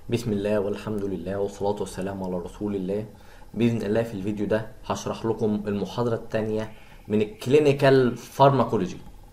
بسم الله والحمد لله والصلاة والسلام على رسول الله بإذن الله في الفيديو ده هشرح لكم المحاضرة التانية من الكلينيكال فارماكولوجي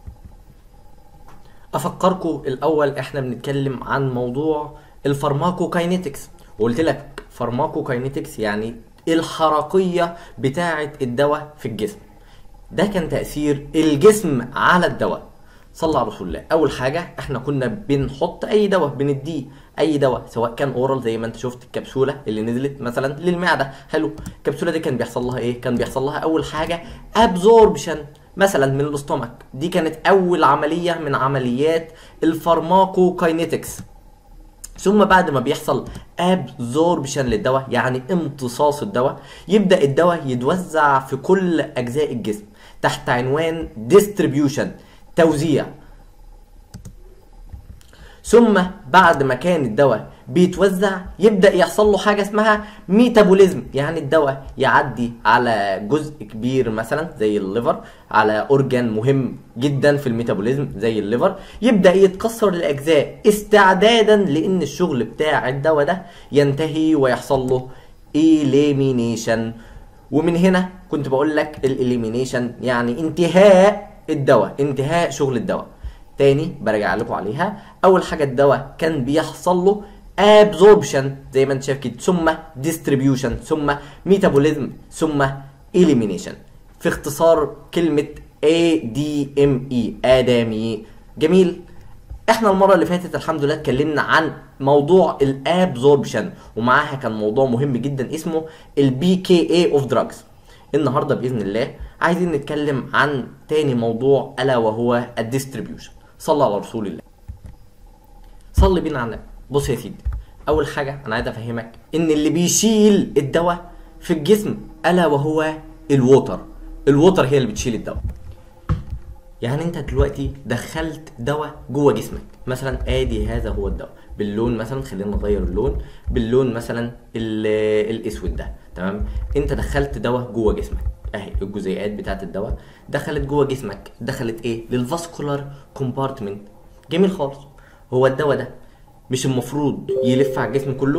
أفكركم الأول إحنا بنتكلم عن موضوع الفارماكوكاينيتكس وقلت لك فارماكوكاينيتكس يعني الحركية بتاعة الدواء في الجسم ده كان تأثير الجسم على الدواء صلى على رسول الله اول حاجه احنا كنا بنحط اي دواء بنديه اي دواء سواء كان اورال زي ما انت شفت الكبسوله اللي نزلت مثلا للمعده حلو الكبسوله دي كان بيحصل لها ايه كان بيحصل لها اول حاجه ابزوربشن مثلا من الاستومك دي كانت اول عمليه من عمليات الفارماكوكاينيتكس ثم بعد ما بيحصل ابزوربشن للدواء يعني امتصاص الدواء يبدا الدواء يتوزع في كل اجزاء الجسم تحت عنوان ديستريبيوشن توزيع ثم بعد ما كان الدواء بيتوزع يبدا يحصل له حاجه اسمها ميتابوليزم يعني الدواء يعدي على جزء كبير مثلا زي الليفر على اورجان مهم جدا في الميتابوليزم زي الليفر يبدا يتكسر لاجزاء استعدادا لان الشغل بتاع الدواء ده ينتهي ويحصل له إليمينيشن ومن هنا كنت بقول لك الإليمينيشن يعني انتهاء الدواء انتهاء شغل الدواء تاني برجع لكم عليها اول حاجه الدواء كان بيحصل له ابزوربشن زي ما انت شايف كده ثم ديستريبيوشن ثم ميتابوليزم ثم اليمينيشن في اختصار كلمه ADME ادمي جميل احنا المره اللي فاتت الحمد لله اتكلمنا عن موضوع الابزوربشن ومعاها كان موضوع مهم جدا اسمه البي كي اي اوف دراجز النهارده باذن الله عايزين نتكلم عن تاني موضوع الا وهو الديستريبيوشن صلى على رسول الله صلي بينا على النبي بص يا سيدي اول حاجه انا عايز افهمك ان اللي بيشيل الدواء في الجسم الا وهو الووتر الووتر هي اللي بتشيل الدواء يعني انت دلوقتي دخلت دواء جوه جسمك مثلا ادي هذا هو الدواء باللون مثلا خلينا نغير اللون باللون مثلا الاسود ده تمام انت دخلت دواء جوه جسمك اهي الجزيئات بتاعت الدواء دخلت جوه جسمك دخلت ايه للفاسكولار كومبارتمنت جميل خالص هو الدواء ده مش المفروض يلف على الجسم كله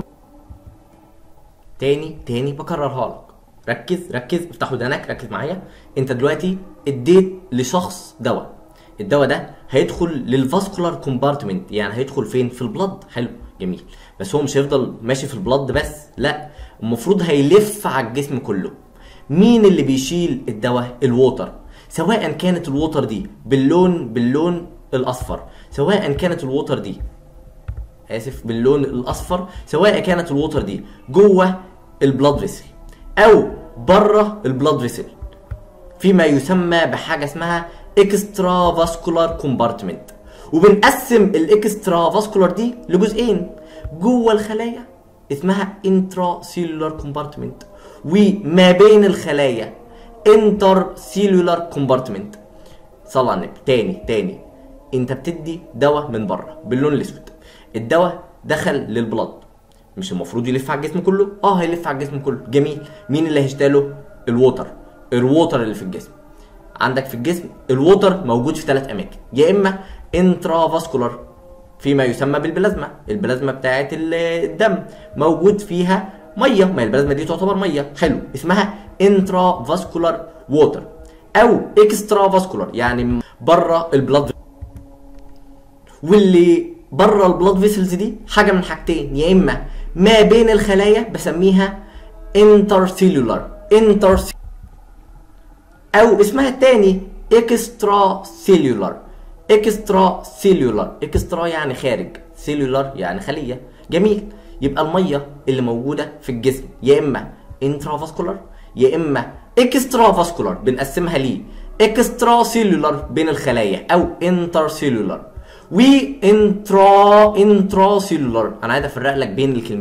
تاني تاني بكررها لك ركز ركز افتح ودانك ركز معايا انت دلوقتي اديت لشخص دواء الدواء ده هيدخل للفاسكولار كومبارتمنت يعني هيدخل فين في البلد حلو جميل بس هو مش هيفضل ماشي في البلد بس لا المفروض هيلف على الجسم كله مين اللي بيشيل الدواء الووتر سواء كانت الووتر دي باللون باللون الاصفر سواء كانت الووتر دي اسف باللون الاصفر سواء كانت الووتر دي جوه البلاد فيسل او بره البلاد فيسل فيما يسمى بحاجه اسمها اكسترا فاسكولار كومبارتمنت وبنقسم الاكسترا فاسكولار دي لجزئين جوه الخلايا اسمها انترا سيلولار كومبارتمنت وما بين الخلايا انتر سيلولار كومبارتمنت صلى على النبي تاني تاني انت بتدي دواء من بره باللون الاسود الدواء دخل للبلد مش المفروض يلف على الجسم كله اه هيلف على الجسم كله جميل مين اللي هيشتاله الووتر الووتر اللي في الجسم عندك في الجسم الووتر موجود في ثلاث اماكن يا اما انترا فاسكولار فيما يسمى بالبلازما البلازما بتاعه الدم موجود فيها ميه ما البلازما دي تعتبر ميه حلو اسمها انترا فاسكولار ووتر او اكسترا فاسكولار يعني بره البلاد واللي بره البلاد فيسلز دي حاجه من حاجتين يا اما ما بين الخلايا بسميها انترسيلولار انتر او اسمها التاني اكسترا سيلولار اكسترا سيلولار اكسترا يعني خارج سيلولار يعني خليه جميل يبقى الميه اللي موجوده في الجسم يا اما انترا فاسكولار يا اما اكسترا فاسكولار بنقسمها ليه اكسترا سيلولار بين الخلايا او انتر سيلولار وانترا انترا سيلولار انا عايز افرق لك بين الكلمتين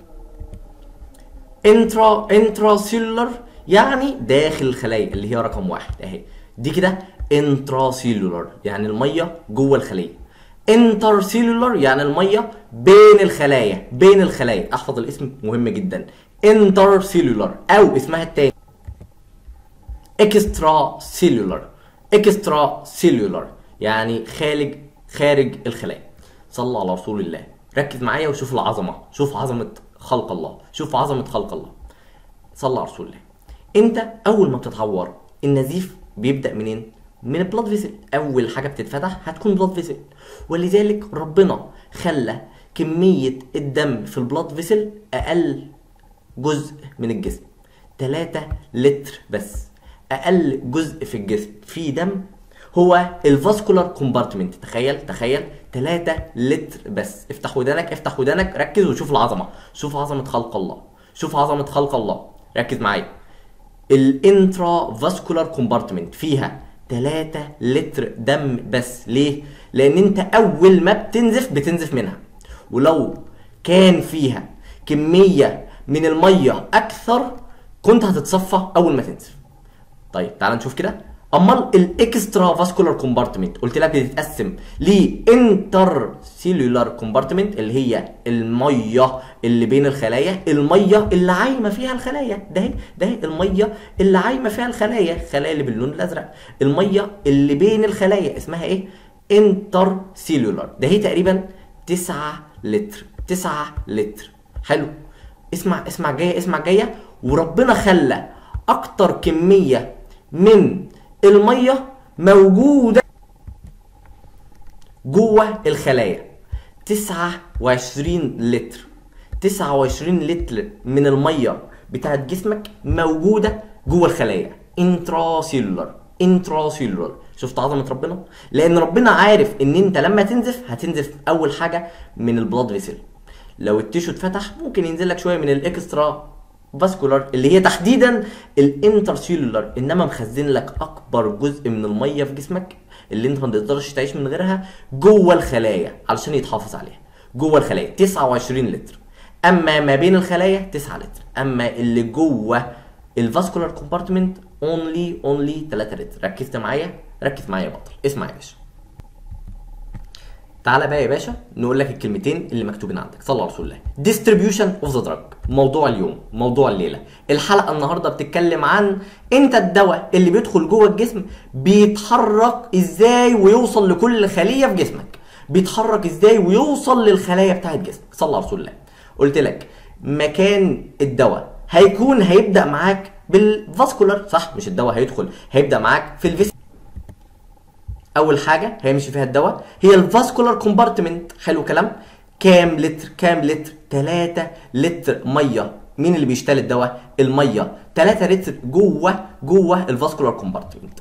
انترا انترا سيلولار يعني داخل الخلايا اللي هي رقم واحد اهي دي كده انترا سيلولار يعني الميه جوه الخليه انتر سيلولار يعني الميه بين الخلايا بين الخلايا احفظ الاسم مهم جدا انتر سيلولار او اسمها التاني اكسترا سيلولار اكسترا سيلولار يعني خارج خارج الخلايا صلى على رسول الله ركز معايا وشوف العظمه شوف عظمه خلق الله شوف عظمه خلق الله صلى على رسول الله انت اول ما بتتعور النزيف بيبدا منين من البلاد فيسل اول حاجه بتتفتح هتكون بلاد فيسل ولذلك ربنا خلى كميه الدم في البلاد فيسل اقل جزء من الجسم 3 لتر بس اقل جزء في الجسم فيه دم هو الفاسكولار كومبارتمنت تخيل تخيل 3 لتر بس افتح ودانك افتح ودانك ركز وشوف العظمه شوف عظمه خلق الله شوف عظمه خلق الله ركز معايا الانترا فاسكولار كومبارتمنت فيها 3 لتر دم بس ليه لان انت اول ما بتنزف بتنزف منها ولو كان فيها كميه من الميه اكثر كنت هتتصفى اول ما تنزف طيب تعال نشوف كده امال الاكسترا فاسكولار كومبارتمنت قلت لك بتتقسم لانتر سيلولار كومبارتمنت اللي هي الميه اللي بين الخلايا الميه اللي عايمه فيها الخلايا ده هي ده هي الميه اللي عايمه فيها الخلايا الخلايا اللي باللون الازرق الميه اللي بين الخلايا اسمها ايه انتر سيلولار ده هي تقريبا 9 لتر 9 لتر حلو اسمع اسمع جايه اسمع جايه وربنا خلى اكتر كميه من الميه موجوده جوه الخلايا 29 لتر 29 لتر من الميه بتاعت جسمك موجوده جوه الخلايا انتراسيلولر انتراسيلولر شفت عظمه ربنا لان ربنا عارف ان انت لما تنزف هتنزف اول حاجه من البلاد فيسل لو التيشو اتفتح ممكن ينزل لك شويه من الاكسترا فاسكولار اللي هي تحديدا الانترسيلولار انما مخزن لك اكبر جزء من الميه في جسمك اللي انت ما تقدرش تعيش من غيرها جوه الخلايا علشان يتحافظ عليها جوه الخلايا 29 لتر اما ما بين الخلايا 9 لتر اما اللي جوه الفاسكولار كومبارتمنت اونلي اونلي 3 لتر ركزت معايا ركز معايا يا بطل اسمع يا باشا تعالى بقى يا باشا نقول لك الكلمتين اللي مكتوبين عندك صلى على رسول الله ديستريبيوشن اوف ذا دراج موضوع اليوم موضوع الليله الحلقه النهارده بتتكلم عن انت الدواء اللي بيدخل جوه الجسم بيتحرك ازاي ويوصل لكل خليه في جسمك بيتحرك ازاي ويوصل للخلايا بتاعت جسمك صلى على رسول الله قلت لك مكان الدواء هيكون هيبدا معاك بالفاسكولار صح مش الدواء هيدخل هيبدا معاك في الفيس اول حاجه هيمشي فيها الدواء هي الفاسكولار كومبارتمنت حلو كلام كام لتر كام لتر 3 لتر ميه مين اللي بيشتري الدواء الميه 3 لتر جوه جوه الفاسكولار كومبارتمنت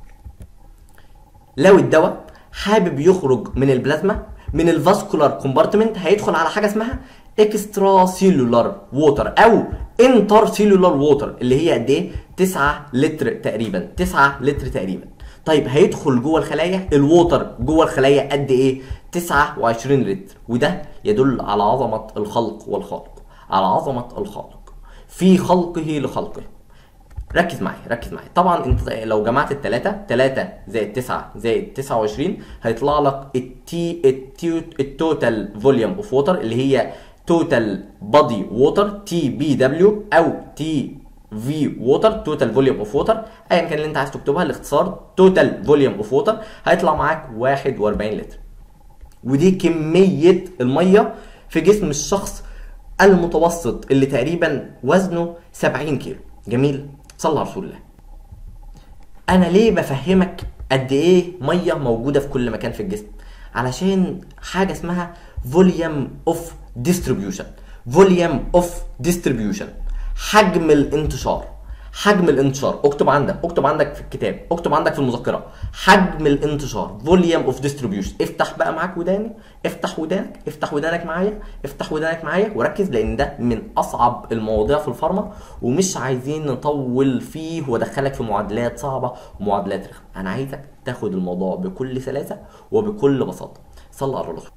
لو الدواء حابب يخرج من البلازما من الفاسكولار كومبارتمنت هيدخل على حاجه اسمها اكسترا سيلولار ووتر او انتر سيلولار ووتر اللي هي قد ايه 9 لتر تقريبا 9 لتر تقريبا طيب هيدخل جوه الخلايا الووتر جوه الخلايا قد ايه 29 لتر وده يدل على عظمه الخلق والخالق على عظمه الخالق في خلقه لخلقه ركز معايا ركز معايا طبعا انت لو جمعت الثلاثه 3 زائد 9 زائد 29 هيطلع لك التي التي التوتال فوليوم اوف ووتر اللي هي توتال بادي ووتر تي بي دبليو او تي في ووتر توتال فوليوم اوف ووتر ايا كان اللي انت عايز تكتبها الاختصار توتال فوليوم اوف ووتر هيطلع معاك 41 لتر ودي كميه الميه في جسم الشخص المتوسط اللي تقريبا وزنه 70 كيلو جميل صلى على رسول الله انا ليه بفهمك قد ايه ميه موجوده في كل مكان في الجسم علشان حاجه اسمها فوليوم اوف ديستريبيوشن فوليوم اوف ديستريبيوشن حجم الانتشار حجم الانتشار اكتب عندك اكتب عندك في الكتاب اكتب عندك في المذكره حجم الانتشار فوليوم اوف ديستريبيوشن افتح بقى معاك وداني افتح ودانك افتح ودانك معايا افتح ودانك معايا وركز لان ده من اصعب المواضيع في الفارما ومش عايزين نطول فيه وادخلك في معادلات صعبه ومعادلات رخمه انا عايزك تاخد الموضوع بكل سلاسه وبكل بساطه صلى على الرسول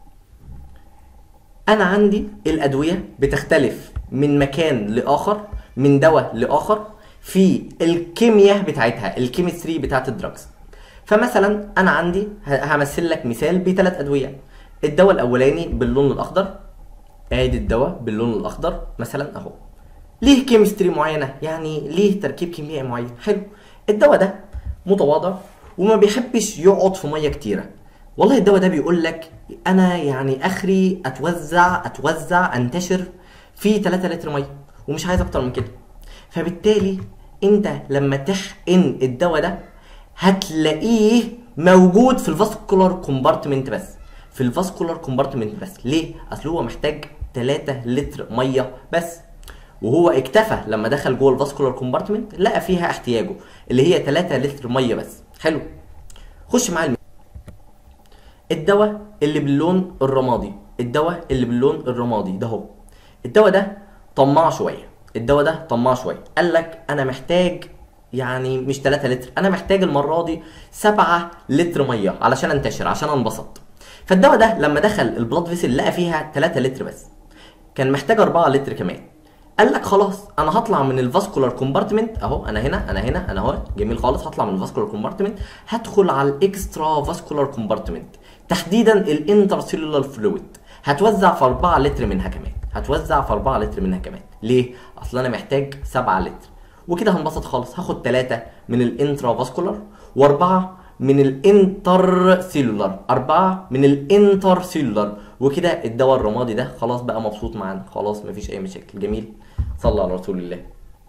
انا عندي الادويه بتختلف من مكان لاخر من دواء لاخر في الكيمياء بتاعتها الكيمستري بتاعت الدراجز فمثلا انا عندي ه- همثل لك مثال بثلاث ادويه الدواء الاولاني باللون الاخضر ادي الدواء باللون الاخضر مثلا اهو ليه كيمستري معينه يعني ليه تركيب كيميائي معين حلو الدواء ده متواضع وما بيحبش يقعد في ميه كتيره والله الدواء ده بيقول لك انا يعني اخري اتوزع اتوزع انتشر في 3 لتر ميه ومش عايز اكتر من كده فبالتالي انت لما تحقن الدواء ده هتلاقيه موجود في الفاسكولار كومبارتمنت بس في الفاسكولار كومبارتمنت بس ليه اصل هو محتاج 3 لتر ميه بس وهو اكتفى لما دخل جوه الفاسكولار كومبارتمنت لقى فيها احتياجه اللي هي 3 لتر ميه بس حلو خش معايا الم- الدواء اللي باللون الرمادي الدواء اللي باللون الرمادي ده هو الدواء ده طماع شويه الدواء ده طماع شويه قال لك انا محتاج يعني مش 3 لتر انا محتاج المره دي 7 لتر ميه علشان انتشر عشان انبسط فالدواء ده لما دخل البلاد فيسل لقى فيها 3 لتر بس كان محتاج 4 لتر كمان قال لك خلاص انا هطلع من الفاسكولار كومبارتمنت اهو انا هنا انا هنا انا اهو جميل خالص هطلع من الفاسكولار كومبارتمنت هدخل على الاكسترا فاسكولار كومبارتمنت تحديدا الانترسيلولار فلويد هتوزع في 4 لتر منها كمان هتوزع في 4 لتر منها كمان ليه اصل انا محتاج 7 لتر وكده هنبسط خالص هاخد 3 من الانترا فاسكولار واربعه من الانتر سيلولار أربعة من الانتر سيلولار وكده الدواء الرمادي ده خلاص بقى مبسوط معانا خلاص مفيش أي مشاكل جميل صلى على رسول الله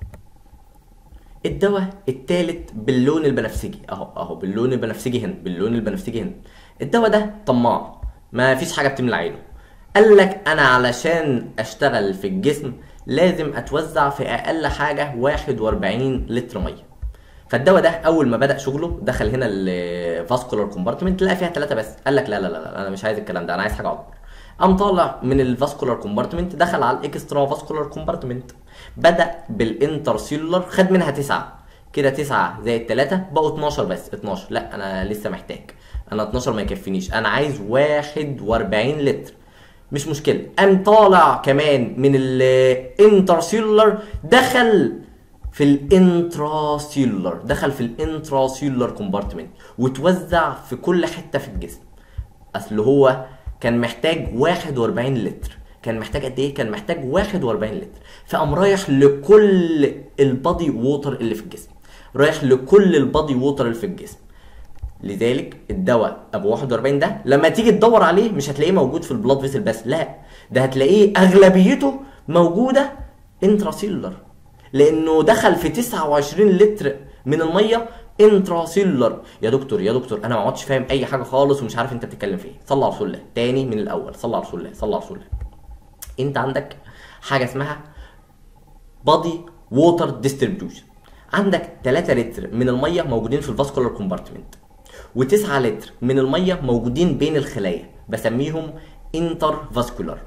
الدواء التالت باللون البنفسجي اهو اهو باللون البنفسجي هنا باللون البنفسجي هنا الدواء ده طماع ما فيش حاجه بتملى عينه قال لك انا علشان اشتغل في الجسم لازم اتوزع في اقل حاجه 41 لتر ميه فالدواء ده اول ما بدا شغله دخل هنا الفاسكولار كومبارتمنت لقى فيها ثلاثه بس قال لك لا لا لا لا، انا مش عايز الكلام ده انا عايز حاجه اكبر قام طالع من الفاسكولار كومبارتمنت دخل على الاكسترا فاسكولار كومبارتمنت بدا بالانترسيلولار خد منها تسعه كده تسعه زائد ثلاثه بقوا 12 بس 12 لا انا لسه محتاج انا 12 ما يكفينيش انا عايز 41 لتر مش مشكله قام طالع كمان من الانترسيلولار دخل في الانتراسيلولار دخل في الانتراسيلولار كومبارتمنت وتوزع في كل حته في الجسم اصل هو كان محتاج 41 لتر كان محتاج قد ايه كان محتاج 41 لتر فقام رايح لكل البادي ووتر اللي في الجسم رايح لكل البادي ووتر اللي في الجسم لذلك الدواء ابو 41 ده لما تيجي تدور عليه مش هتلاقيه موجود في البلاد فيسل بس لا ده هتلاقيه اغلبيته موجوده انتراسيلولر لانه دخل في 29 لتر من الميه انتراسيلولر يا دكتور يا دكتور انا ما عدتش فاهم اي حاجه خالص ومش عارف انت بتتكلم في ايه صلى على رسول الله تاني من الاول صلى على رسول الله صلى على رسول الله انت عندك حاجه اسمها بادي ووتر ديستريبيوشن عندك 3 لتر من الميه موجودين في الفاسكولار كومبارتمنت و9 لتر من الميه موجودين بين الخلايا بسميهم انتر فاسكولار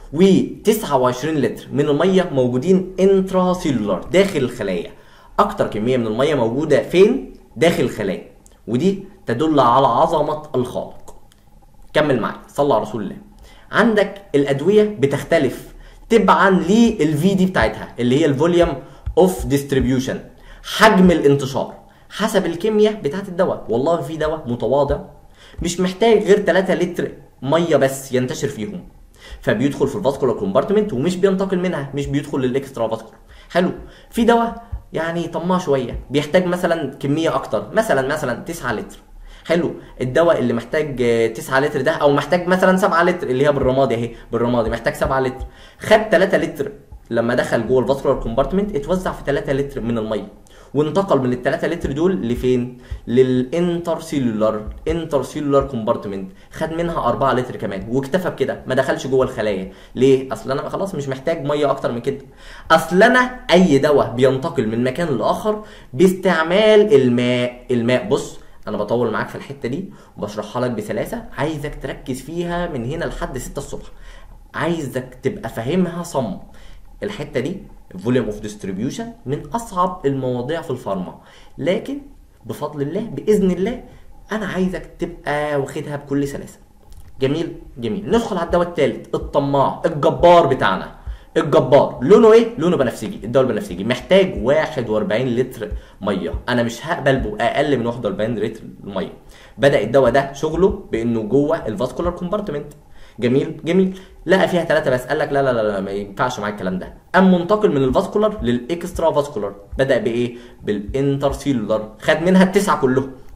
و29 لتر من الميه موجودين انترا سيلولار داخل الخلايا اكتر كميه من الميه موجوده فين داخل الخلايا ودي تدل على عظمه الخالق كمل معايا صلى على رسول الله عندك الادويه بتختلف تبعا للفي دي بتاعتها اللي هي الفوليوم اوف ديستريبيوشن حجم الانتشار حسب الكمياء بتاعت الدواء والله في دواء متواضع مش محتاج غير 3 لتر ميه بس ينتشر فيهم فبيدخل في الفاسكولار كومبارتمنت ومش بينتقل منها مش بيدخل للاكسترا فاسكولار حلو في دواء يعني طماع شويه بيحتاج مثلا كميه اكتر مثلا مثلا 9 لتر حلو الدواء اللي محتاج آه، 9 لتر ده او محتاج مثلا 7 لتر اللي هي بالرمادي اهي بالرمادي محتاج 7 لتر خد 3 لتر لما دخل جوه الفاسكولار كومبارتمنت اتوزع في 3 لتر من الميه وانتقل من ال 3 لتر دول لفين؟ للانترسيلولار انترسيلولار كومبارتمنت خد منها 4 لتر كمان واكتفى بكده ما دخلش جوه الخلايا ليه؟ اصل انا خلاص مش محتاج ميه اكتر من كده اصل انا اي دواء بينتقل من مكان لاخر باستعمال الماء الماء بص انا بطول معاك في الحته دي وبشرحها لك بسلاسه عايزك تركز فيها من هنا لحد 6 الصبح عايزك تبقى فاهمها صم الحته دي فوليوم اوف ديستريبيوشن من اصعب المواضيع في الفارما لكن بفضل الله باذن الله انا عايزك تبقى واخدها بكل سلاسه جميل جميل ندخل على الدواء الثالث الطماع الجبار بتاعنا الجبار لونه ايه لونه بنفسجي الدواء البنفسجي محتاج 41 لتر ميه انا مش هقبل باقل من 41 لتر ميه بدا الدواء ده شغله بانه جوه الفاسكولار كومبارتمنت جميل جميل لقى فيها ثلاثة بس قال لك لا لا لا, لا ما ينفعش معاك الكلام ده قام منتقل من الفاسكولار للاكسترا فاسكولار بدا بايه بالانترسيلولار خد منها التسعه كلهم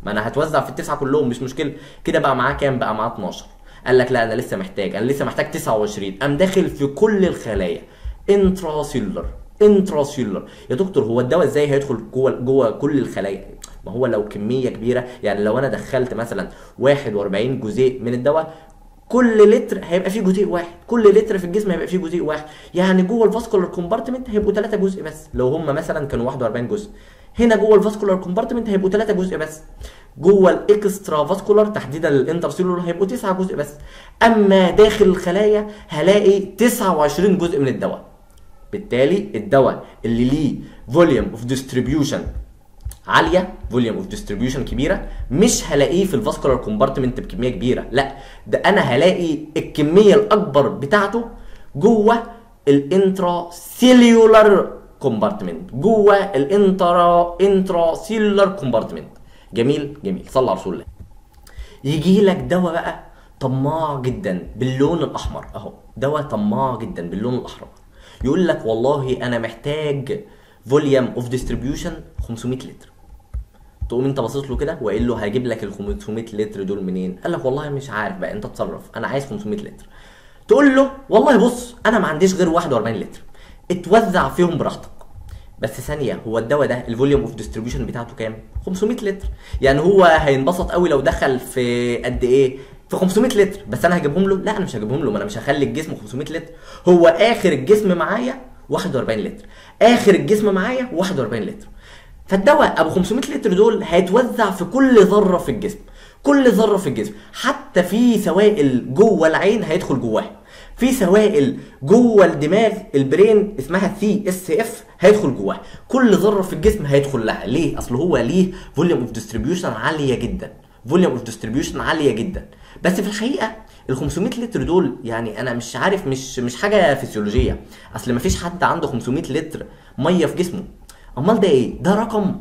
ما انا هتوزع في التسعه كلهم مش مشكله كده بقى معاه كام بقى معاه 12 قال لك لا انا لسه محتاج انا لسه محتاج 29 قام داخل في كل الخلايا انتراسيلولر انتراسيلولر يا دكتور هو الدواء ازاي هيدخل جوه جوه كل الخلايا ما هو لو كميه كبيره يعني لو انا دخلت مثلا 41 جزيء من الدواء كل لتر هيبقى فيه جزيء واحد كل لتر في الجسم هيبقى فيه جزيء واحد يعني جوه الفاسكولار كومبارتمنت هيبقوا 3 جزء بس لو هم مثلا كانوا 41 جزء هنا جوه الفاسكولار كومبارتمنت هيبقوا 3 جزء بس جوه الاكسترا فاسكولار تحديدا الانترسيلولر هيبقوا 9 جزء بس اما داخل الخلايا هلاقي 29 جزء من الدواء بالتالي الدواء اللي ليه فوليوم اوف ديستريبيوشن عاليه فوليوم اوف ديستريبيوشن كبيره مش هلاقيه في الفاسكولار كومبارتمنت بكميه كبيره لا ده انا هلاقي الكميه الاكبر بتاعته جوه الانترا سيلولار كومبارتمنت جوه الانترا انترا سيلولار كومبارتمنت جميل جميل صلى على رسول الله يجي لك دواء بقى طماع جدا باللون الاحمر اهو دواء طماع جدا باللون الاحمر يقول لك والله انا محتاج فوليوم اوف ديستريبيوشن 500 لتر تقوم انت باصص له كده وقايل له هجيب لك ال 500 لتر دول منين قال لك والله مش عارف بقى انت اتصرف انا عايز 500 لتر تقول له والله بص انا ما عنديش غير 41 لتر اتوزع فيهم براحتك بس ثانيه هو الدواء ده الفوليوم اوف ديستريبيوشن بتاعته كام 500 لتر يعني هو هينبسط قوي لو دخل في قد ايه في 500 لتر بس انا هجيبهم له لا انا مش هجيبهم له ما انا مش هخلي الجسم 500 لتر هو اخر الجسم معايا 41 لتر اخر الجسم معايا 41 لتر فالدواء ابو 500 لتر دول هيتوزع في كل ذره في الجسم كل ذره في الجسم حتى في سوائل جوه العين هيدخل جواها في سوائل جوه الدماغ البرين اسمها سي اس اف هيدخل جواها كل ذره في الجسم هيدخل لها ليه اصل هو ليه فوليوم اوف ديستريبيوشن عاليه جدا فوليوم اوف ديستريبيوشن عاليه جدا بس في الحقيقه ال 500 لتر دول يعني انا مش عارف مش مش حاجه فسيولوجيه اصل ما فيش حد عنده 500 لتر ميه في جسمه امال ده ايه ده رقم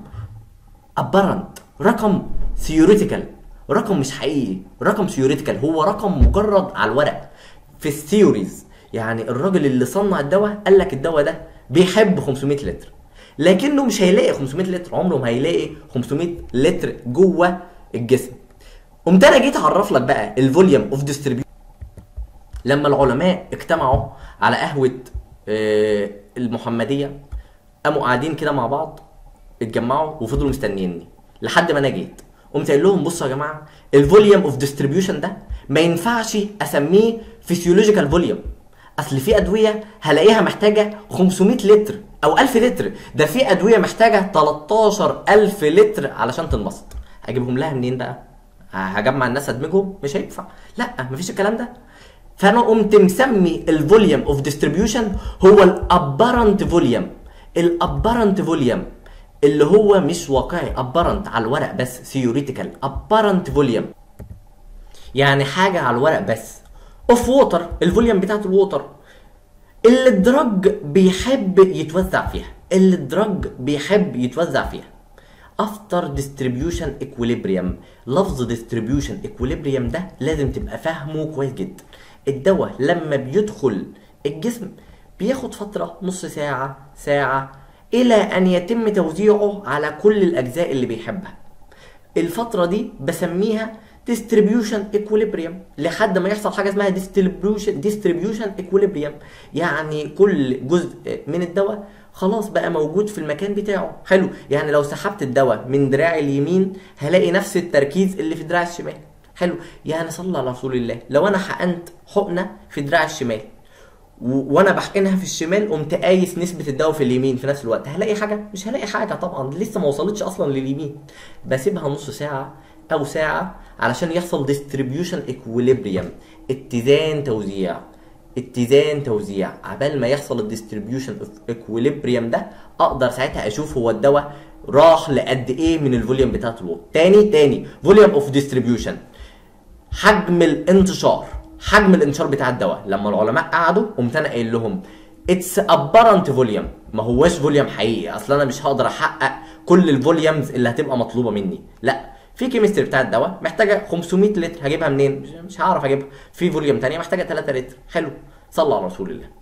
ابرنت رقم ثيوريتيكال رقم مش حقيقي رقم ثيوريتيكال هو رقم مجرد على الورق في الثيوريز يعني الراجل اللي صنع الدواء قال لك الدواء ده بيحب 500 لتر لكنه مش هيلاقي 500 لتر عمره ما هيلاقي 500 لتر جوه الجسم قمت انا جيت اعرف لك بقى الفوليوم اوف ديستريبيوشن لما العلماء اجتمعوا على قهوه آه، المحمديه قاموا قاعدين كده مع بعض اتجمعوا وفضلوا مستنيني لحد ما انا جيت قمت قايل لهم بصوا يا جماعه الفوليوم اوف ديستريبيوشن ده ما ينفعش اسميه فيسيولوجيكال فوليوم اصل في ادويه هلاقيها محتاجه 500 لتر او 1000 لتر ده في ادويه محتاجه 13000 لتر علشان تنبسط هجيبهم لها منين بقى هجمع الناس ادمجهم مش هينفع لا مفيش الكلام ده فانا قمت مسمي الفوليوم اوف ديستريبيوشن هو الابرنت فوليوم الابرنت فوليوم اللي هو مش واقعي ابرنت على الورق بس ثيوريتيكال ابرنت فوليوم يعني حاجه على الورق بس اوف ووتر الفوليوم بتاعت الووتر اللي الدرج بيحب يتوزع فيها اللي الدرج بيحب يتوزع فيها افتر ديستريبيوشن اكويليبريم لفظ ديستريبيوشن اكويليبريم ده لازم تبقى فاهمه كويس جدا الدواء لما بيدخل الجسم بياخد فترة نص ساعة ساعة إلى أن يتم توزيعه على كل الأجزاء اللي بيحبها الفترة دي بسميها distribution equilibrium لحد ما يحصل حاجة اسمها distribution distribution equilibrium يعني كل جزء من الدواء خلاص بقى موجود في المكان بتاعه حلو يعني لو سحبت الدواء من دراعي اليمين هلاقي نفس التركيز اللي في دراعي الشمال حلو يعني صلى على رسول الله لو انا حقنت حقنه في دراعي الشمال و- وانا بحقنها في الشمال قمت قايس نسبه الدواء في اليمين في نفس الوقت هلاقي حاجه مش هلاقي حاجه طبعا لسه ما وصلتش اصلا لليمين بسيبها نص ساعه او ساعه علشان يحصل ديستريبيوشن اكويليبريم اتزان توزيع اتزان توزيع عبال ما يحصل الديستريبيوشن اكويليبريم ده اقدر ساعتها اشوف هو الدواء راح لقد ايه من الفوليوم بتاعت الوقت تاني تاني فوليوم اوف ديستريبيوشن حجم الانتشار حجم الانتشار بتاع الدواء لما العلماء قعدوا قمت انا قايل لهم اتس ابرنت فوليوم ما هواش فوليوم حقيقي اصل انا مش هقدر احقق كل الفوليومز اللي هتبقى مطلوبه مني لا في كيمستري بتاع الدواء محتاجه 500 لتر هجيبها منين مش, مش هعرف اجيبها في فوليوم تانية محتاجه 3 لتر حلو صلى على رسول الله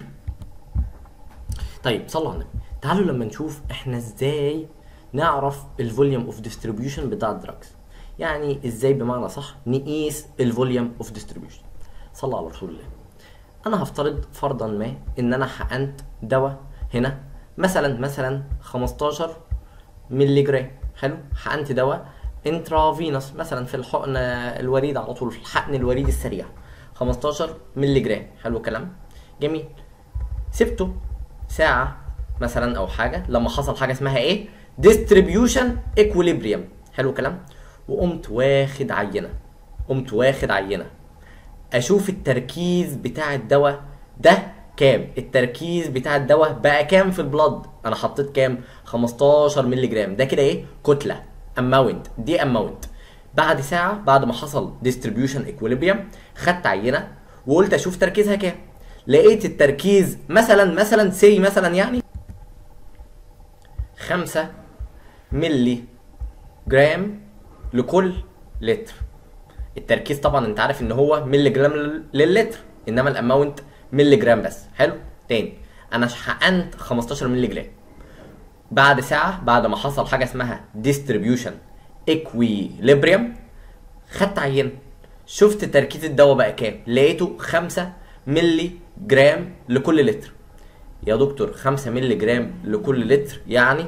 طيب صلوا على النبي تعالوا لما نشوف احنا ازاي نعرف الفوليوم اوف ديستريبيوشن بتاع الدراجز يعني ازاي بمعنى صح نقيس الفوليوم اوف ديستريبيوشن صلى على رسول الله انا هفترض فرضا ما ان انا حقنت دواء هنا مثلا مثلا 15 مللي جرام حلو حقنت دواء انترافينوس مثلا في الحقن الوريد على طول في الحقن الوريد السريع 15 مللي جرام حلو الكلام جميل سبته ساعة مثلا او حاجة لما حصل حاجة اسمها ايه ديستريبيوشن ايكوليبريم حلو الكلام وقمت واخد عينة قمت واخد عينة اشوف التركيز بتاع الدواء ده كام التركيز بتاع الدواء بقى كام في البلد انا حطيت كام 15 مللي جرام ده كده ايه كتله اماونت دي اماونت بعد ساعه بعد ما حصل ديستريبيوشن ايكوليبريم خدت عينه وقلت اشوف تركيزها كام لقيت التركيز مثلا مثلا سي مثلا يعني 5 مللي جرام لكل لتر التركيز طبعا انت عارف ان هو ملي جرام للتر انما الاماونت ملي جرام بس حلو تاني انا حقنت 15 ملي جرام بعد ساعه بعد ما حصل حاجه اسمها ديستريبيوشن اكويليبريم خدت عينه شفت تركيز الدواء بقى كام لقيته 5 ملي جرام لكل لتر يا دكتور 5 ملي جرام لكل لتر يعني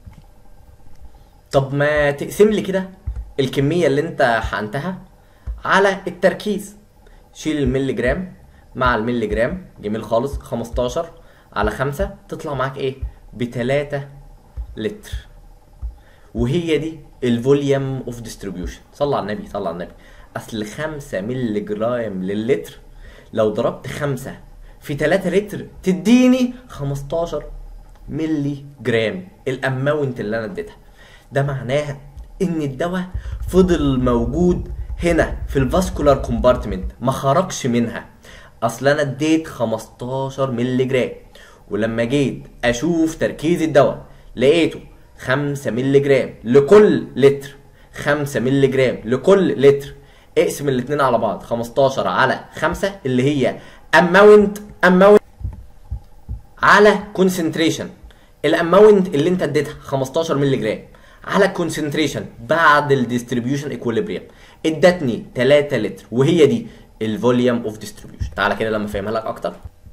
طب ما تقسم لي كده الكميه اللي انت حقنتها على التركيز شيل الملي جرام مع الملي جرام جميل خالص 15 على 5 تطلع معاك ايه ب 3 لتر وهي دي الفوليوم اوف ديستريبيوشن صلى على النبي صلى على النبي اصل 5 ملي جرام للتر لو ضربت 5 في 3 لتر تديني 15 ملي جرام الاماونت اللي انا اديتها ده معناها ان الدواء فضل موجود هنا في الفاسكولار كومبارتمنت ما خرجش منها اصل انا اديت 15 مللي جرام ولما جيت اشوف تركيز الدواء لقيته 5 مللي جرام لكل لتر 5 مللي جرام لكل لتر اقسم الاثنين على بعض 15 على 5 اللي هي اماونت اماونت على كونسنتريشن الاماونت اللي انت اديتها 15 مللي جرام على كونسنتريشن بعد الديستريبيوشن ايكوليبريم ادتني 3 لتر وهي دي الفوليوم اوف ديستريبيوشن تعالى كده لما افهمها لك اكتر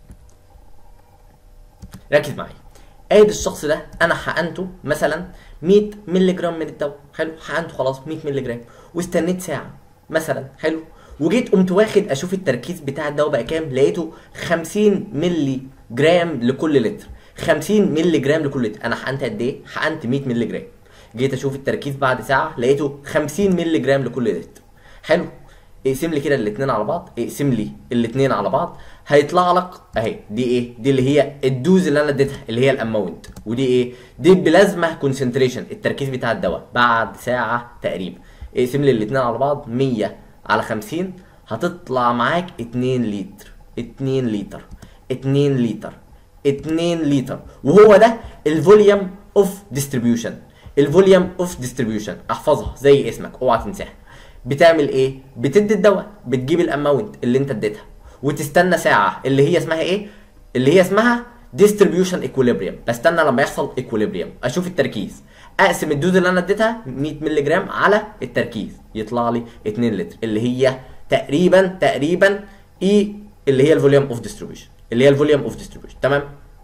ركز معايا ادي الشخص ده انا حقنته مثلا 100 مللي جرام من الدواء حلو حقنته خلاص 100 مللي جرام واستنيت ساعه مثلا حلو وجيت قمت واخد اشوف التركيز بتاع الدواء بقى كام لقيته 50 مللي جرام لكل لتر 50 مللي جرام لكل لتر انا حقنت قد ايه حقنت 100 مللي جرام جيت اشوف التركيز بعد ساعه لقيته 50 مللي جرام لكل لتر حلو اقسم لي كده الاثنين على بعض اقسم لي الاثنين على بعض هيطلع لك اهي دي ايه دي اللي هي الدوز اللي انا اديتها اللي هي الاماونت ودي ايه دي بلازما كونسنتريشن التركيز بتاع الدواء بعد ساعه تقريبا اقسم لي الاثنين على بعض 100 على 50 هتطلع معاك 2 لتر 2 لتر 2 لتر 2 لتر وهو ده الفوليوم اوف ديستريبيوشن الفوليوم اوف ديستريبيوشن احفظها زي اسمك اوعى تنساها بتعمل ايه بتدي الدواء بتجيب الاماونت اللي انت اديتها وتستنى ساعه اللي هي اسمها ايه اللي هي اسمها ديستريبيوشن ايكوليبريم بستنى لما يحصل ايكوليبريم اشوف التركيز اقسم الدوز اللي انا اديتها 100 مللي جرام على التركيز يطلع لي 2 لتر اللي هي تقريبا تقريبا اي اللي هي الفوليوم اوف ديستريبيوشن اللي هي الفوليوم اوف ديستريبيوشن تمام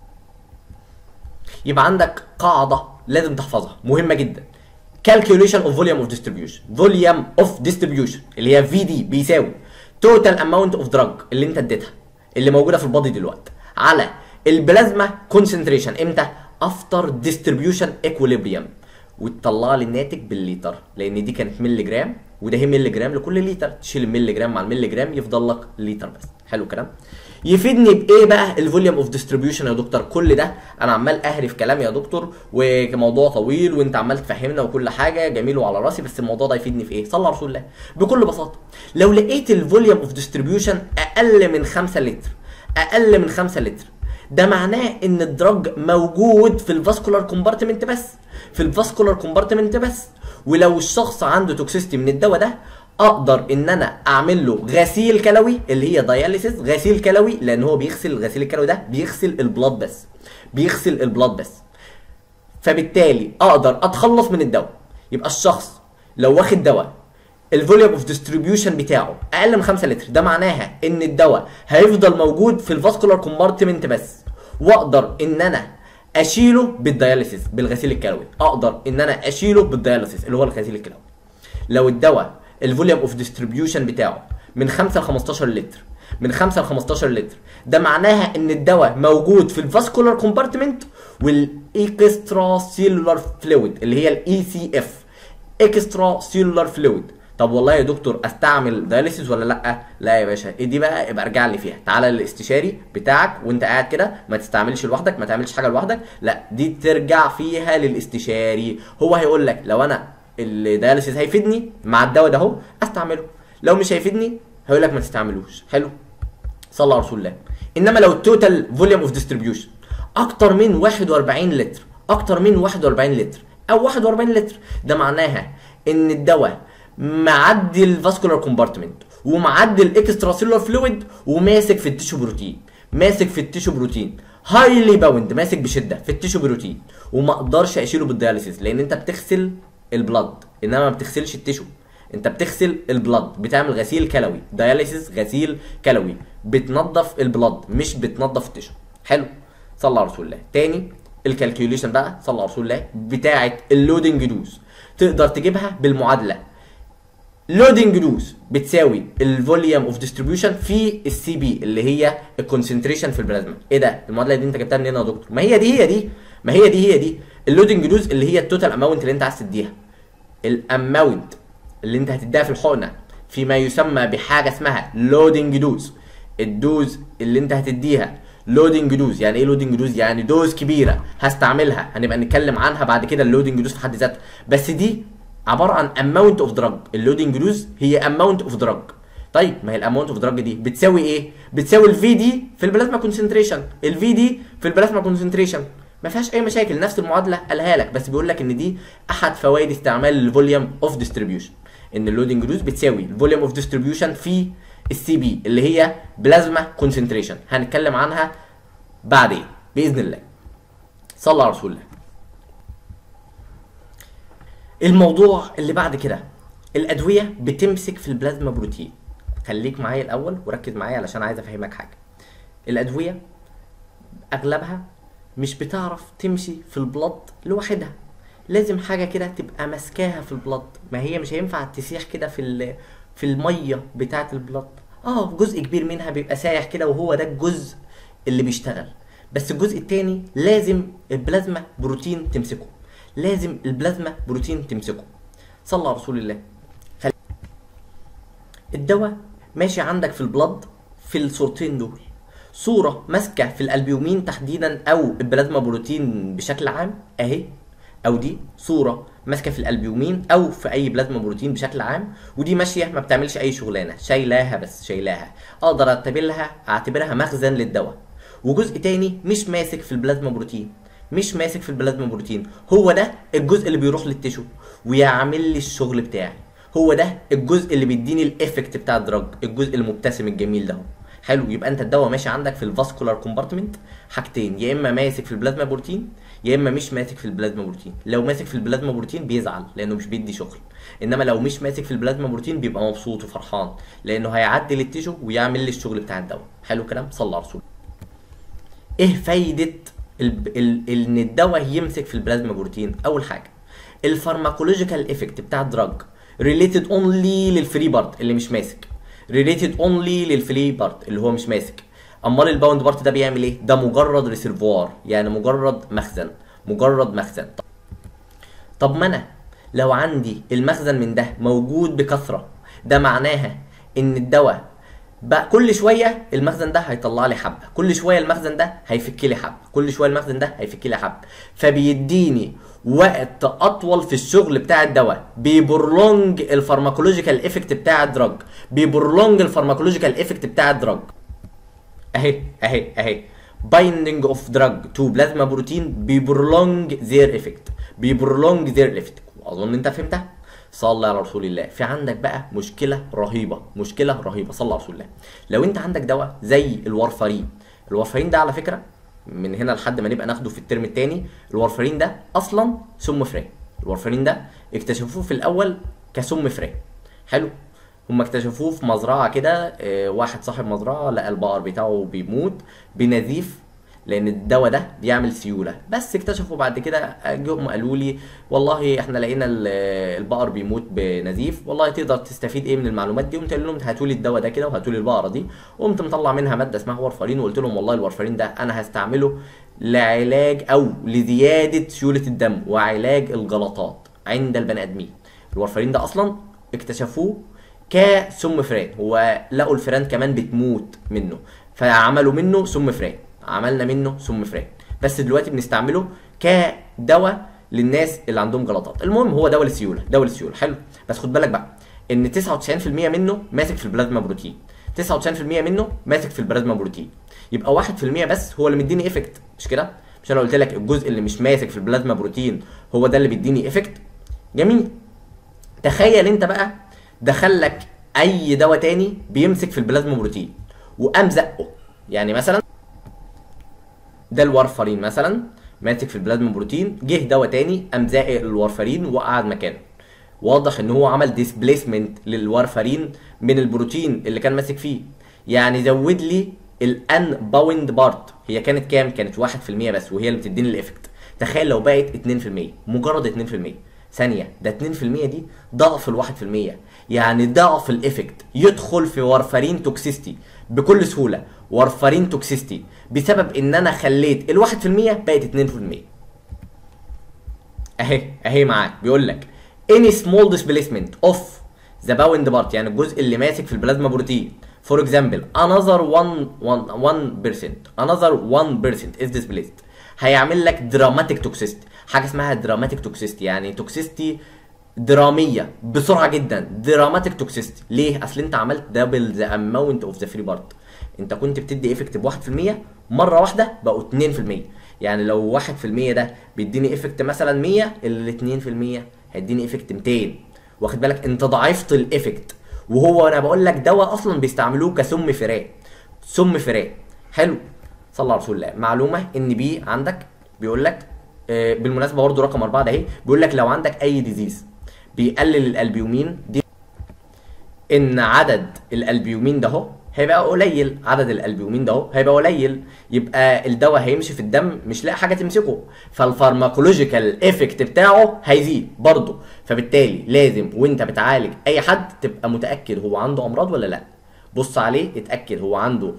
يبقى عندك قاعده لازم تحفظها مهمه جدا calculation of volume of distribution volume of distribution اللي هي في دي بيساوي total amount of drug اللي انت اديتها اللي موجوده في البادي دلوقتي على البلازما concentration امتى after distribution equilibrium وتطلع لي الناتج بالليتر لان دي كانت ملي جرام وده هي ملي جرام لكل لتر تشيل الملي جرام مع الملي جرام يفضل لك لتر بس حلو الكلام يفيدني بايه بقى الفوليوم اوف ديستريبيوشن يا دكتور كل ده انا عمال اهري كلام يا دكتور وموضوع طويل وانت عمال تفهمنا وكل حاجه جميل وعلى راسي بس الموضوع ده يفيدني في ايه صلى على رسول الله بكل بساطه لو لقيت الفوليوم اوف ديستريبيوشن اقل من 5 لتر اقل من 5 لتر ده معناه ان الدرج موجود في الفاسكولار كومبارتمنت بس في الفاسكولار كومبارتمنت بس ولو الشخص عنده توكسيستي من الدواء ده اقدر ان انا اعمل له غسيل كلوي اللي هي داياليسيس غسيل كلوي لان هو بيغسل الغسيل الكلوي ده بيغسل البلاد بس بيغسل البلاد بس فبالتالي اقدر اتخلص من الدواء يبقى الشخص لو واخد دواء الفوليوم اوف ديستريبيوشن بتاعه اقل من 5 لتر ده معناها ان الدواء هيفضل موجود في الفاسكولار كومبارتمنت بس واقدر ان انا اشيله بالدياليسيس بالغسيل الكلوي اقدر ان انا اشيله بالدياليسيس اللي هو الغسيل الكلوي لو الدواء الفوليوم اوف ديستريبيوشن بتاعه من 5 ل 15 لتر من 5 ل 15 لتر ده معناها ان الدواء موجود في الفاسكولار كومبارتمنت والاكسترا سيلولار فلويد اللي هي الاي سي اف اكسترا سيلولار فلويد طب والله يا دكتور استعمل دايليسيس ولا لا لا يا باشا إيه دي بقى ابقى ارجع لي فيها تعالى للاستشاري بتاعك وانت قاعد كده ما تستعملش لوحدك ما تعملش حاجه لوحدك لا دي ترجع فيها للاستشاري هو هيقول لك لو انا الدايليسيس هيفيدني مع الدواء ده اهو استعمله لو مش هيفيدني هيقول لك ما تستعملوش حلو صلى على رسول الله انما لو التوتال فوليوم اوف ديستريبيوشن اكتر من 41 لتر اكتر من 41 لتر او 41 لتر ده معناها ان الدواء معدي الفاسكولار كومبارتمنت ومعدي الاكسترا سيلولار فلويد وماسك في التيشو بروتين ماسك في التيشو بروتين هايلي باوند ماسك بشده في التيشو بروتين وما اقدرش اشيله بالدياليسيس لان انت بتغسل البلد انما ما بتغسلش التيشو انت بتغسل البلد بتعمل غسيل كلوي دياليسيس غسيل كلوي بتنظف البلد مش بتنظف التيشو حلو صلى على رسول الله تاني الكالكيوليشن بقى صلى على رسول الله بتاعه اللودنج دوز تقدر تجيبها بالمعادله لودنج دوز بتساوي الفوليوم اوف ديستريبيوشن في السي بي اللي هي الكونسنتريشن في البلازما ايه ده المعادله دي انت جبتها منين يا دكتور ما هي دي هي دي ما هي دي هي دي اللودنج دوز اللي هي التوتال اماونت اللي انت عايز تديها الاماونت اللي انت هتديها في الحقنه فيما يسمى بحاجه اسمها لودنج دوز الدوز اللي انت هتديها لودنج دوز يعني ايه لودنج دوز يعني دوز كبيره هستعملها هنبقى نتكلم عنها بعد كده اللودنج دوز في حد ذاتها بس دي عباره عن اماونت اوف دراج اللودنج دوز هي اماونت اوف دراج طيب ما هي الاماونت اوف دراج دي بتساوي ايه بتساوي الفي دي في البلازما كونسنتريشن الفي دي في البلازما كونسنتريشن ما فيهاش اي مشاكل نفس المعادله قالها لك بس بيقول لك ان دي احد فوائد استعمال الفوليوم اوف ديستريبيوشن ان اللودنج دوز بتساوي الفوليوم اوف ديستريبيوشن في السي بي اللي هي بلازما كونسنتريشن هنتكلم عنها بعدين باذن الله صلى على رسول الله الموضوع اللي بعد كده الادويه بتمسك في البلازما بروتين خليك معايا الاول وركز معايا علشان عايز افهمك حاجه الادويه اغلبها مش بتعرف تمشي في البلد لوحدها لازم حاجه كده تبقى ماسكاها في البلد ما هي مش هينفع تسيح كده في ال- في الميه بتاعه البلد اه جزء كبير منها بيبقى سايح كده وهو ده الجزء اللي بيشتغل بس الجزء التاني لازم البلازما بروتين تمسكه لازم البلازما بروتين تمسكه صلى على رسول الله خل... الدواء ماشي عندك في البلد في الصورتين دول صورة ماسكة في الألبيومين تحديدا أو البلازما بروتين بشكل عام أهي أو دي صورة ماسكة في الألبيومين أو في أي بلازما بروتين بشكل عام ودي ماشية ما بتعملش أي شغلانة شايلاها بس شايلاها أقدر أعتبرها أعتبرها مخزن للدواء وجزء تاني مش ماسك في البلازما بروتين مش ماسك في البلازما بروتين هو ده الجزء اللي بيروح للتيشو ويعمل لي الشغل بتاعي هو ده الجزء اللي بيديني الايفكت بتاع الدراج الجزء المبتسم الجميل ده حلو يبقى انت الدواء ماشي عندك في الفاسكولار كومبارتمنت حاجتين يا اما ماسك في البلازما بروتين يا اما مش ماسك في البلازما بروتين لو ماسك في البلازما بروتين بيزعل لانه مش بيدي شغل انما لو مش ماسك في البلازما بروتين بيبقى مبسوط وفرحان لانه هيعدي للتيشو ويعمل لي الشغل بتاع الدواء حلو كلام صلى على رسول ايه فايده ال... ال... ان الدواء يمسك في البلازما بروتين اول حاجه الفارماكولوجيكال افكت بتاع الدراج ريليتد اونلي للفري بارت اللي مش ماسك ريليتد اونلي للفري بارت اللي هو مش ماسك امال الباوند بارت ده بيعمل ايه ده مجرد ريسيرفوار يعني مجرد مخزن مجرد مخزن طب ما انا لو عندي المخزن من ده موجود بكثره ده معناها ان الدواء بقى كل شويه المخزن ده هيطلع لي حبه كل شويه المخزن ده هيفك لي حبه كل شويه المخزن ده هيفك لي حبه فبيديني وقت اطول في الشغل بتاع الدواء بيبرلونج الفارماكولوجيكال افكت بتاع الدراج بيبرلونج الفارماكولوجيكال افكت بتاع الدراج اهي اهي اهي بايندنج اوف دراج تو بلازما بروتين بيبرلونج زير افكت بيبرلونج زير افكت اظن انت فهمتها صلى على رسول الله في عندك بقى مشكله رهيبه مشكله رهيبه صلى على رسول الله لو انت عندك دواء زي الورفارين الورفارين ده على فكره من هنا لحد ما نبقى ناخده في الترم الثاني الورفارين ده اصلا سم فري الورفارين ده اكتشفوه في الاول كسم فري حلو هم اكتشفوه في مزرعه كده آه، واحد صاحب مزرعه لقى البقر بتاعه بيموت بنزيف لان الدواء ده بيعمل سيوله بس اكتشفوا بعد كده جم قالوا لي والله احنا لقينا ال- البقر بيموت بنزيف والله تقدر تستفيد ايه من المعلومات دي قمت قايل لهم هاتوا لي الدواء ده كده وهاتوا لي البقره دي قمت مطلع منها ماده اسمها وارفرين وقلت لهم والله الوارفرين ده انا هستعمله لعلاج او لزياده سيوله الدم وعلاج الجلطات عند البني ادمين الوارفرين ده اصلا اكتشفوه كسم فران هو لقوا الفئران كمان بتموت منه فعملوا منه سم فران عملنا منه سم فران بس دلوقتي بنستعمله كدواء للناس اللي عندهم جلطات المهم هو دواء للسيوله دواء للسيوله حلو بس خد بالك بقى ان 99% منه ماسك في البلازما بروتين 99% منه ماسك في البلازما بروتين يبقى 1% بس هو اللي مديني افكت مش كده مش انا قلت لك الجزء اللي مش ماسك في البلازما بروتين هو ده اللي بيديني افكت جميل تخيل انت بقى دخل لك اي دواء تاني بيمسك في البلازما بروتين وقام زقه يعني مثلا ده الوارفرين مثلا ماسك في البلازما بروتين جه دواء تاني قام زائق الوارفرين وقعد مكانه واضح ان هو عمل ديسبليسمنت للوارفرين من البروتين اللي كان ماسك فيه يعني زود لي الان باوند بارت هي كانت كام كانت 1% بس وهي اللي بتديني الافكت تخيل لو بقت 2% مجرد 2% ثانية ده 2% دي ضعف ال 1% يعني ضعف الافكت يدخل في وارفرين توكسيستي بكل سهولة وارفرين توكسيستي بسبب ان انا خليت ال 1% بقت 2% اهي اهي معاك بيقول لك any small displacement of the bound part يعني الجزء اللي ماسك في البلازما بروتين for example another 1 1% another 1% is displaced هيعمل لك dramatic toxicity حاجه اسمها dramatic toxicity يعني toxicity دراميه بسرعه جدا dramatic toxicity ليه اصل انت عملت double the amount of the free part انت كنت بتدي افكت ب 1% مره واحده بقوا 2% يعني لو 1% ده بيديني افكت مثلا 100 ال 2% هيديني افكت 200 واخد بالك انت ضاعفت الافكت وهو انا بقول لك دواء اصلا بيستعملوه كسم فراء سم فراء حلو صلى على رسول الله معلومه ان بي عندك بيقول لك آه، بالمناسبه برضه رقم أربعة ده اهي بيقول لك لو عندك اي ديزيز بيقلل الالبيومين دي ان عدد الالبيومين ده اهو هيبقى قليل عدد الالبيومين ده اهو هيبقى قليل يبقى الدواء هيمشي في الدم مش لاقي حاجه تمسكه فالفارماكولوجيكال افكت بتاعه هيزيد برضه فبالتالي لازم وانت بتعالج اي حد تبقى متاكد هو عنده امراض ولا لا بص عليه اتاكد هو عنده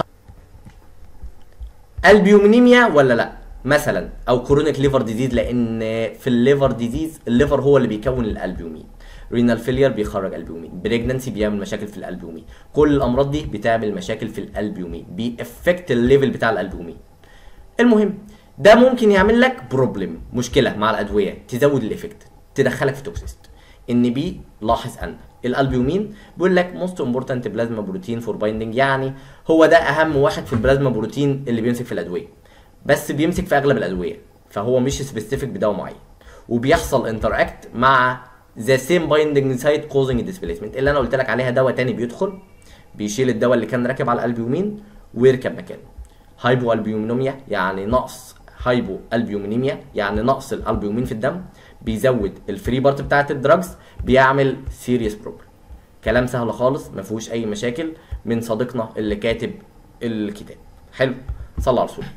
البيومينيميا ولا لا مثلا او كرونيك ليفر ديزيز لان في الليفر ديزيز الليفر هو اللي بيكون الالبيومين رينال فيلير بيخرج البيومين بريجنانسي بيعمل مشاكل في الالبيومين كل الامراض دي بتعمل مشاكل في الالبيومين بيأفكت الليفل بتاع الالبيومين المهم ده ممكن يعمل لك بروبلم مشكله مع الادويه تزود الايفكت تدخلك في توكسيست ان بي لاحظ ان الالبيومين بيقول لك موست امبورتنت بلازما بروتين فور بايندنج يعني هو ده اهم واحد في البلازما بروتين اللي بيمسك في الادويه بس بيمسك في اغلب الادويه فهو مش سبيسيفيك بدواء معين وبيحصل انتراكت مع ذا سيم بايندنج سايت كوزنج ديسبيسمنت اللي انا قلت لك عليها دواء تاني بيدخل بيشيل الدواء اللي كان راكب على الالبيومين ويركب مكانه هايبو البيومينوميا يعني نقص هايبو البيومينيميا يعني نقص الالبيومين في الدم بيزود الفري بارت بتاعت الدراجز بيعمل سيريس بروبلم كلام سهل خالص ما فيهوش اي مشاكل من صديقنا اللي كاتب الكتاب حلو صلى على رسول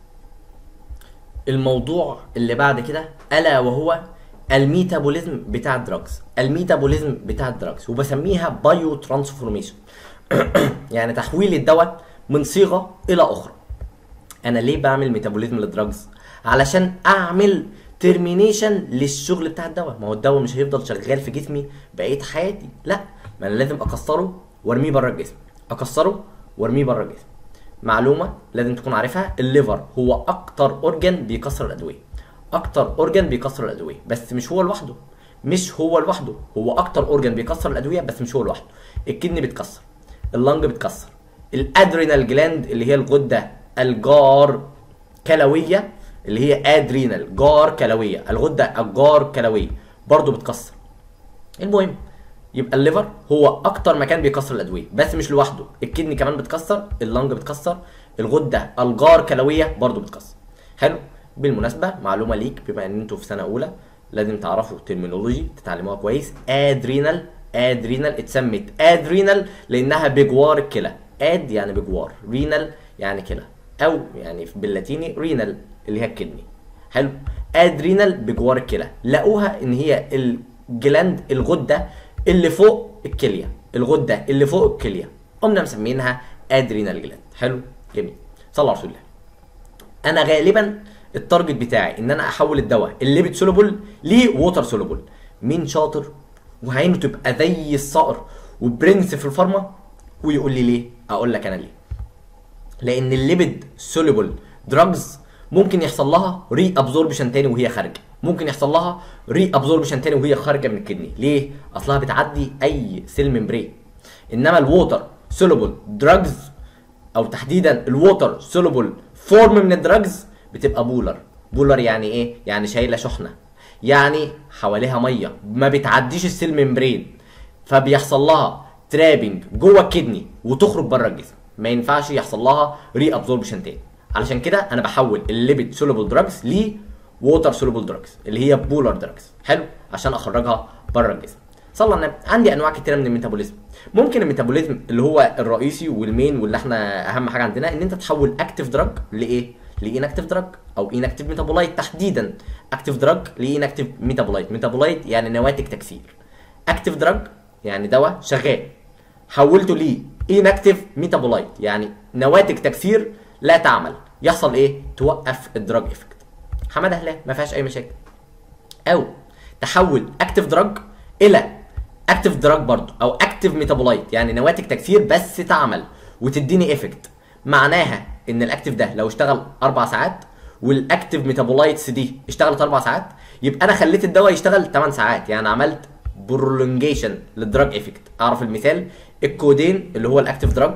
الموضوع اللي بعد كده الا وهو الميتابوليزم بتاع الدراجز الميتابوليزم بتاع الدراجز وبسميها بايو ترانسفورميشن يعني تحويل الدواء من صيغه الى اخرى انا ليه بعمل ميتابوليزم للدراجز علشان اعمل ترمينيشن للشغل بتاع الدواء ما هو الدواء مش هيفضل شغال في جسمي بقيه حياتي لا ما انا لازم اكسره وارميه بره الجسم اكسره وارميه بره الجسم معلومه لازم تكون عارفها الليفر هو اكتر اورجن بيكسر الادويه اكتر اورجن بيكسر الادويه بس مش هو لوحده مش هو لوحده هو اكتر اورجن بيكسر الادويه بس مش هو لوحده الكدني بتكسر اللنج بتكسر الادرينال جلاند اللي هي الغده الجار كلويه اللي هي ادرينال جار كلويه الغده الجار كلويه برضه بتكسر المهم يبقى الليفر هو اكتر مكان بيكسر الادويه بس مش لوحده الكدني كمان بتكسر اللنج بتكسر الغده الجار كلويه برضه بتكسر حلو بالمناسبه معلومه ليك بما ان انتوا في سنه اولى لازم تعرفوا ترمينولوجي تتعلموها كويس ادرينال ادرينال اتسمت ادرينال لانها بجوار الكلى اد يعني بجوار رينال يعني كلى او يعني باللاتيني رينال اللي هي الكدني حلو ادرينال بجوار الكلى لقوها ان هي الجلاند الغده اللي فوق الكليه الغده اللي فوق الكليه قمنا مسمينها ادرينال جلاند حلو جميل صلى على رسول الله انا غالبا التارجت بتاعي ان انا احول الدواء الليبيد سولوبل لووتر سولوبل مين شاطر وعينه تبقى زي الصقر وبرنس في الفارما ويقول لي ليه اقول لك انا ليه لان الليبيد سولوبل دراجز ممكن يحصل لها ري ابزوربشن تاني وهي خارجه ممكن يحصل لها ري ابزوربشن تاني وهي خارجه من الكدني ليه اصلها بتعدي اي سيل ممبرين انما الووتر سولوبل دراجز او تحديدا الووتر سولوبل فورم من الدراجز بتبقى بولر بولر يعني ايه يعني شايله شحنه يعني حواليها ميه ما بتعديش السيل ممبرين فبيحصل لها ترابنج جوه الكدني وتخرج بره الجسم ما ينفعش يحصل لها ري ابزوربشن تاني علشان كده انا بحول الليبيد سولوبل دراجز ل ووتر سولوبل دراجز اللي هي بولر دراجز حلو عشان اخرجها بره الجسم صلى على النبي عندي انواع كتيره من الميتابوليزم ممكن الميتابوليزم اللي هو الرئيسي والمين واللي احنا اهم حاجه عندنا ان انت تحول اكتيف دراج لايه لانكتيف دراج او انكتيف ميتابولايت تحديدا اكتيف دراج لانكتيف ميتابولايت ميتابولايت يعني نواتج تكسير اكتيف دراج يعني دواء شغال حولته ليه انكتيف ميتابولايت يعني نواتج تكسير لا تعمل يحصل ايه توقف الدراج افكت حماده هلال ما فيهاش اي مشاكل او تحول اكتيف دراج الى اكتيف دراج برضه او اكتيف ميتابولايت يعني نواتج تكسير بس تعمل وتديني افكت معناها ان الاكتيف ده لو اشتغل اربع ساعات والاكتيف ميتابولايتس دي اشتغلت اربع ساعات يبقى انا خليت الدواء يشتغل 8 ساعات يعني عملت برولونجيشن للدراج افكت اعرف المثال الكودين اللي هو الاكتيف دراج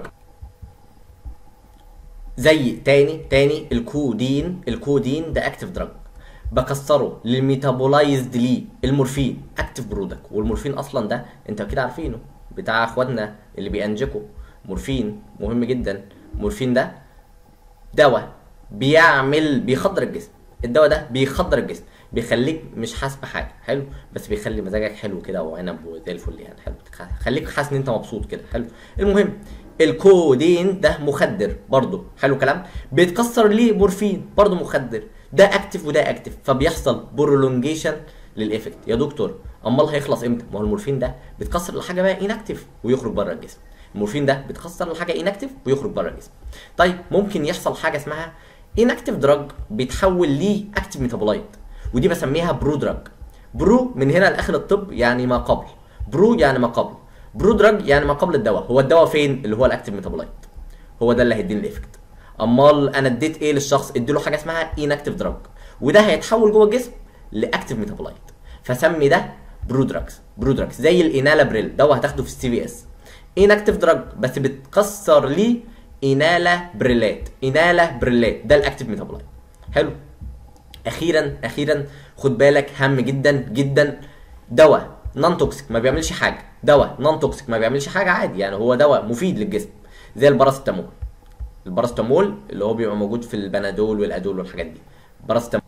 زي تاني تاني الكودين الكودين ده اكتيف دراج بكسره للميتابولايزد ليه المورفين اكتيف برودكت والمورفين اصلا ده انت كده عارفينه بتاع اخواتنا اللي بينجكوا مورفين مهم جدا مورفين ده دواء بيعمل بيخدر الجسم الدواء ده بيخدر الجسم بيخليك مش حاسس بحاجه حلو بس بيخلي مزاجك حلو كده وعنب وزي الفل يعني حلو خليك حاسس ان انت مبسوط كده حلو المهم الكودين ده مخدر برضه حلو كلام بيتكسر ليه مورفين برضه مخدر ده اكتف وده اكتف فبيحصل برولونجيشن للايفكت يا دكتور امال هيخلص امتى ما هو المورفين ده بيتكسر لحاجه بقى انكتف ويخرج بره الجسم المورفين ده بيتكسر لحاجه انكتف ويخرج بره الجسم طيب ممكن يحصل حاجه اسمها انكتف دراج بيتحول ليه اكتف ميتابولايت ودي بسميها برو دراج برو من هنا لاخر الطب يعني ما قبل برو يعني ما قبل برو دراج يعني ما قبل الدواء هو الدواء فين اللي هو الاكتف ميتابولايت هو ده اللي هيديني الايفكت امال انا اديت ايه للشخص اديله حاجه اسمها انكتف دراج وده هيتحول جوه الجسم لاكتف ميتابولايت فسمي ده برو دراجز برو دراجز زي الانالابريل دواء هتاخده في السي بي اس انكتف دراج بس بتكسر ليه انالا بريلات انالا بريلات ده الاكتف ميتابولايت حلو اخيرا اخيرا خد بالك هام جدا جدا دواء نون توكسيك ما بيعملش حاجه دواء نون توكسيك ما بيعملش حاجه عادي يعني هو دواء مفيد للجسم زي الباراسيتامول الباراسيتامول اللي هو بيبقى موجود في البنادول والادول والحاجات دي الباراسيتامول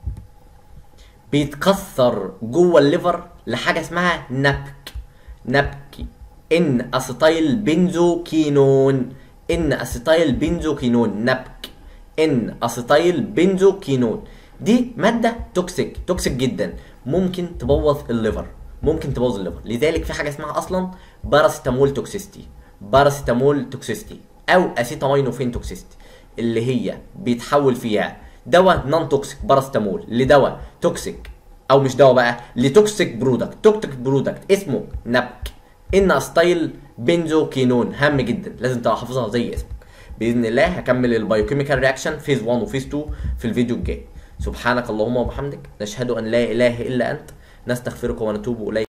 بيتكسر جوه الليفر لحاجه اسمها نبك نبكي ان اسيتايل بنزوكينون ان اسيتايل بنزوكينون نبك ان اسيتايل بنزوكينون دي ماده توكسيك توكسيك جدا ممكن تبوظ الليفر ممكن تبوظ الليفر لذلك في حاجه اسمها اصلا باراسيتامول توكسيستي باراسيتامول توكسيستي او اسيتامينوفين توكسيستي اللي هي بيتحول فيها دواء نون توكسيك باراسيتامول لدواء توكسيك او مش دواء بقى لتوكسيك برودكت توكسيك برودكت اسمه نبك ان ستايل بنزوكينون هام جدا لازم تبقى حافظها زي اسمك باذن الله هكمل البايوكيميكال رياكشن فيز 1 وفيز 2 في الفيديو الجاي سبحانك اللهم وبحمدك نشهد ان لا اله الا انت نستغفرك ونتوب اليك